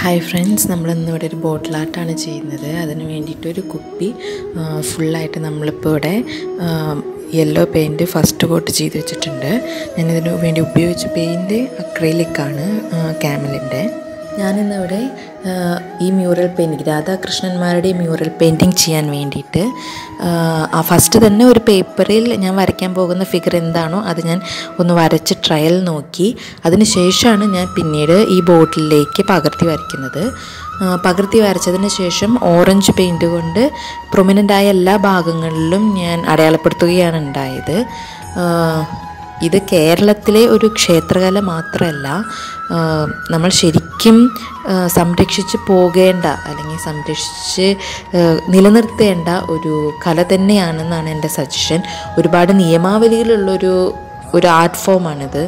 hi friends നമ്മളിന്ന് ഇവിടെ ഒരു ബോട്ടിൽ ആർട്ടാണ് ചെയ്യുന്നത് അതിന് വേണ്ടിയിട്ട് ഒരു കുപ്പി ആ, ഫുള്ളായിട്ട് നമ്മളിപ്പോൾ ഇവിടെ യെല്ലോ പെയിൻറ്റ് ഫസ്റ്റ് കോട്ട് ചെയ്ത് വെച്ചിട്ടുണ്ട് ഞാനിതിന് വേണ്ടി ഉപയോഗിച്ച പെയിൻറ്റ് അക്രൈലിക്കാണ് ക്യാമലിൻ്റെ ഞാനിന്നിവിടെ ആ, ഈ മ്യൂറൽ പെയിൻറ്റിങ് രാധാകൃഷ്ണന്മാരുടെ ഈ മ്യൂറൽ പെയിൻറ്റിങ് ചെയ്യാൻ വേണ്ടിയിട്ട് ആ ഫസ്റ്റ് തന്നെ ഒരു പേപ്പറിൽ ഞാൻ വരയ്ക്കാൻ പോകുന്ന ഫിഗർ എന്താണോ അത് ഞാൻ ഒന്ന് വരച്ച് ട്രയൽ നോക്കി അതിന് ശേഷമാണ് ഞാൻ പിന്നീട് ഈ ബോട്ടിലേക്ക് പകർത്തി വരയ്ക്കുന്നത് ആ, പകർത്തി വരച്ചതിന് ശേഷം ഓറഞ്ച് പെയിൻറ് കൊണ്ട് പ്രൊമിനൻ്റ് ആയ എല്ലാ ഭാഗങ്ങളിലും ഞാൻ അടയാളപ്പെടുത്തുകയാണ് ഉണ്ടായത് ആ, ഇത് കേരളത്തിലെ ഒരു ക്ഷേത്രകല മാത്രമല്ല ആ, നമ്മൾ ശരിക്കും ആ, സംരക്ഷിച്ച് പോകേണ്ട അല്ലെങ്കിൽ സംരക്ഷിച്ച് ആ, നിലനിർത്തേണ്ട ഒരു കല തന്നെയാണെന്നാണ് എൻ്റെ സജഷൻ ഒരുപാട് നിയമാവലികളുള്ളൊരു ഒരു ആർട്ട് ഫോമാണിത്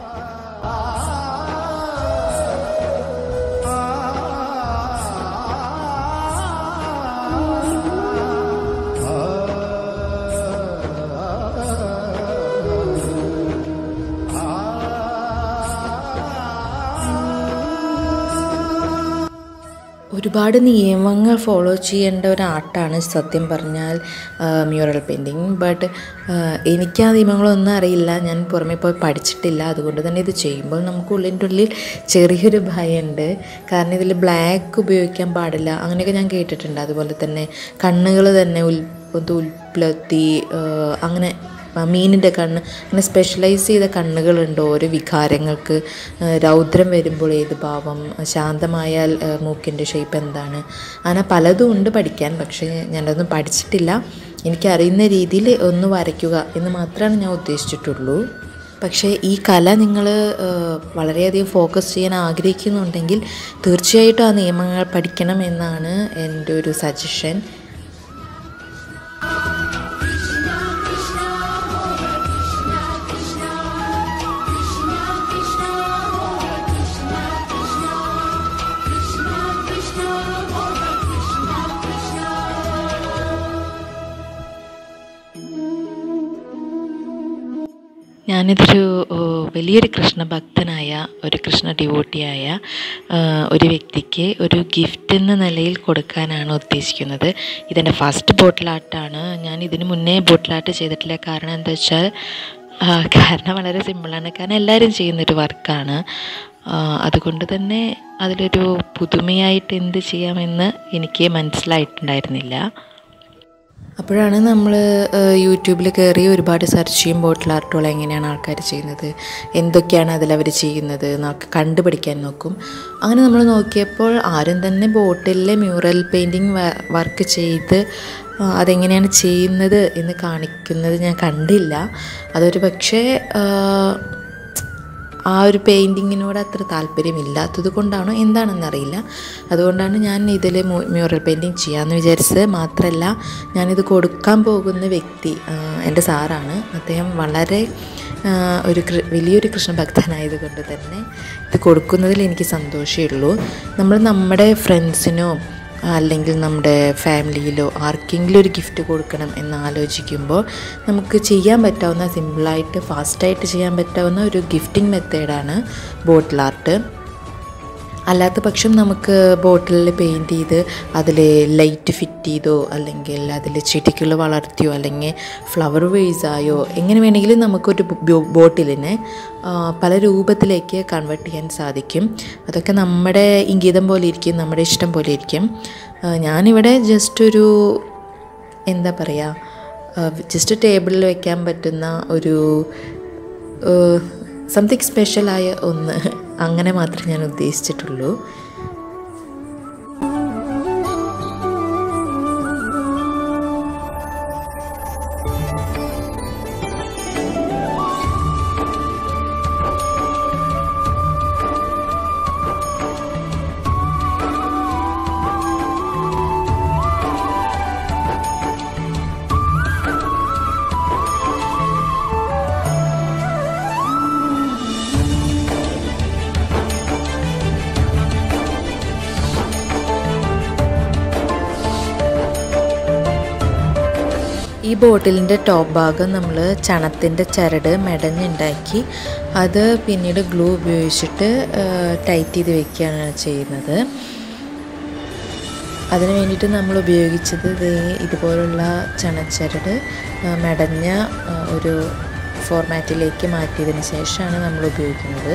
ഒരുപാട് നിയമങ്ങൾ ഫോളോ ചെയ്യേണ്ട ഒരു ആർട്ടാണ് സത്യം പറഞ്ഞാൽ മ്യൂറൽ പെയിൻറ്റിങ് ബട്ട് എനിക്ക് ആ നിയമങ്ങളൊന്നും അറിയില്ല ഞാൻ പുറമെ പോയി പഠിച്ചിട്ടില്ല അതുകൊണ്ട് തന്നെ ഇത് ചെയ്യുമ്പോൾ നമുക്ക് ഉള്ളിൻ്റെ ഉള്ളിൽ ചെറിയൊരു ഭയമുണ്ട് കാരണം ഇതിൽ ബ്ലാക്ക് ഉപയോഗിക്കാൻ പാടില്ല അങ്ങനെയൊക്കെ ഞാൻ കേട്ടിട്ടുണ്ട് അതുപോലെ തന്നെ കണ്ണുകൾ തന്നെ ഉൽ ഇത് ഉൽപ്പത്തി അങ്ങനെ ആ മീനിൻ്റെ കണ്ണ് അങ്ങനെ സ്പെഷ്യലൈസ് ചെയ്ത കണ്ണുകളുണ്ട് ഓരോ വികാരങ്ങൾക്ക് ആ, രൗദ്രം വരുമ്പോൾ ഏത് ഭാവം ശാന്തമായാൽ ആ, മൂക്കിൻ്റെ ഷേപ്പ് എന്താണ് അങ്ങനെ പലതും ഉണ്ട് പഠിക്കാൻ പക്ഷേ ഞാനതൊന്നും പഠിച്ചിട്ടില്ല എനിക്കറിയുന്ന രീതിയിൽ ഒന്ന് വരയ്ക്കുക എന്ന് മാത്രമാണ് ഞാൻ ഉദ്ദേശിച്ചിട്ടുള്ളൂ പക്ഷേ ഈ കല നിങ്ങൾ വളരെയധികം ഫോക്കസ് ചെയ്യാൻ ആഗ്രഹിക്കുന്നുണ്ടെങ്കിൽ തീർച്ചയായിട്ടും ആ നിയമങ്ങൾ പഠിക്കണം എന്നാണ് എൻ്റെ ഒരു സജഷൻ ഞാനിതൊരു ഓ, വലിയൊരു കൃഷ്ണ ഭക്തനായ ഒരു കൃഷ്ണ ഡിവോട്ടിയായ ആ, ഒരു വ്യക്തിക്ക് ഒരു ഗിഫ്റ്റ് എന്ന നിലയിൽ കൊടുക്കാനാണ് ഉദ്ദേശിക്കുന്നത് ഇതെൻ്റെ ഫസ്റ്റ് ബോട്ടിൽ ആർട്ടാണ് ഞാൻ ഇതിന് മുന്നേ ബോട്ടിൽ ആർട്ട് ചെയ്തിട്ടില്ല കാരണം എന്താ വെച്ചാൽ ആ, കാരണം വളരെ സിമ്പിളാണ് കാരണം എല്ലാവരും ചെയ്യുന്നൊരു വർക്കാണ് അതുകൊണ്ട് തന്നെ അതിലൊരു പുതുമയായിട്ട് എന്ത് ചെയ്യാമെന്ന് എനിക്ക് മനസ്സിലായിട്ടുണ്ടായിരുന്നില്ല അപ്പോഴാണ് നമ്മൾ യൂട്യൂബിൽ കയറി ഒരുപാട് സെർച്ച് ചെയ്യും ബോട്ടിൽ ആർട്ടുകൾ എങ്ങനെയാണ് ആൾക്കാർ ചെയ്യുന്നത് എന്തൊക്കെയാണ് അതിലവർ ചെയ്യുന്നത് എന്നൊക്കെ കണ്ടുപിടിക്കാൻ നോക്കും അങ്ങനെ നമ്മൾ നോക്കിയപ്പോൾ ആരും തന്നെ ബോട്ടിലെ മ്യൂറൽ പെയിൻറ്റിങ് വർക്ക് ചെയ്ത് ആ, അതെങ്ങനെയാണ് ചെയ്യുന്നത് എന്ന് കാണിക്കുന്നത് ഞാൻ കണ്ടില്ല അതൊരു പക്ഷേ ആ, ആ ഒരു പെയിൻറ്റിങ്ങിനോട് അത്ര താല്പര്യമില്ലാത്തത് കൊണ്ടാണോ എന്താണെന്നറിയില്ല അതുകൊണ്ടാണ് ഞാൻ ഇതിൽ മ്യൂറൽ പെയിൻറ്റിങ് ചെയ്യാമെന്ന് വിചാരിച്ചത് മാത്രമല്ല ഞാനിത് കൊടുക്കാൻ പോകുന്ന വ്യക്തി ആ, എൻ്റെ സാറാണ് അദ്ദേഹം വളരെ ആ, ഒരു കൃ വലിയൊരു കൃഷ്ണഭക്തനായത് കൊണ്ട് തന്നെ ഇത് കൊടുക്കുന്നതിൽ എനിക്ക് സന്തോഷമേ ഉള്ളൂ നമ്മൾ നമ്മുടെ ഫ്രണ്ട്സിനോ അല്ലെങ്കിൽ നമ്മുടെ ഫാമിലിയിലോ ആർക്കെങ്കിലും ഒരു ഗിഫ്റ്റ് കൊടുക്കണം എന്ന് ആലോചിക്കുമ്പോൾ നമുക്ക് ചെയ്യാൻ പറ്റാവുന്ന സിമ്പിളായിട്ട് ഫാസ്റ്റായിട്ട് ചെയ്യാൻ പറ്റാവുന്ന ഒരു ഗിഫ്റ്റിംഗ് മെത്തേഡാണ് ബോട്ടിൽ ആർട്ട് അല്ലാത്ത പക്ഷം നമുക്ക് ബോട്ടിലിൽ പെയിൻറ്റ് ചെയ്ത് അതിൽ ലൈറ്റ് ഫിറ്റ് ചെയ്തോ അല്ലെങ്കിൽ അതിൽ ചെടികൾ വളർത്തിയോ അല്ലെങ്കിൽ ഫ്ലവർ വേഴ്സായോ എങ്ങനെ വേണമെങ്കിലും നമുക്കൊരു ബോട്ടിലിനെ ആ, പല രൂപത്തിലേക്ക് കൺവേർട്ട് ചെയ്യാൻ സാധിക്കും അതൊക്കെ നമ്മുടെ ഇംഗിതം പോലെ ഇരിക്കും നമ്മുടെ ഇഷ്ടം പോലെ ഇരിക്കും ആ, ഞാനിവിടെ ജസ്റ്റ് ഒരു എന്താ പറയുക ജസ്റ്റ് ടേബിളിൽ വെക്കാൻ പറ്റുന്ന ഒരു സംതിങ് സ്പെഷ്യലായ ഒന്ന് അങ്ങനെ മാത്രമേ ഞാൻ ഉദ്ദേശിച്ചിട്ടുള്ളൂ ഈ ബോട്ടിലിൻ്റെ ടോപ്പ് ഭാഗം നമ്മൾ ചണത്തിൻ്റെ ചരട് മെടഞ്ഞുണ്ടാക്കി അത് പിന്നീട് ഗ്ലൂ ഉപയോഗിച്ചിട്ട് ടൈറ്റ് ചെയ്ത് വെക്കുകയാണ് ചെയ്യുന്നത് അതിന് വേണ്ടിയിട്ട് നമ്മൾ ഉപയോഗിച്ചത് ദേ ഇതുപോലുള്ള ചണച്ചരട് ആ, മെടഞ്ഞ ആ, ഒരു ഫോർമാറ്റിലേക്ക് മാറ്റിയതിന് ശേഷമാണ് നമ്മൾ ഉപയോഗിക്കുന്നത്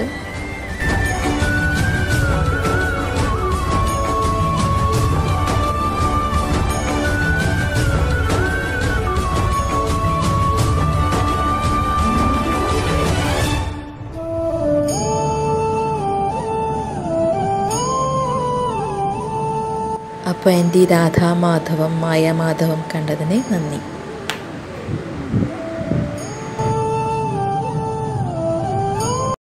അപ്പോൾ എൻ്റെ ഈ രാധാമാധവം മായാമാധവം കണ്ടതിന് നന്ദി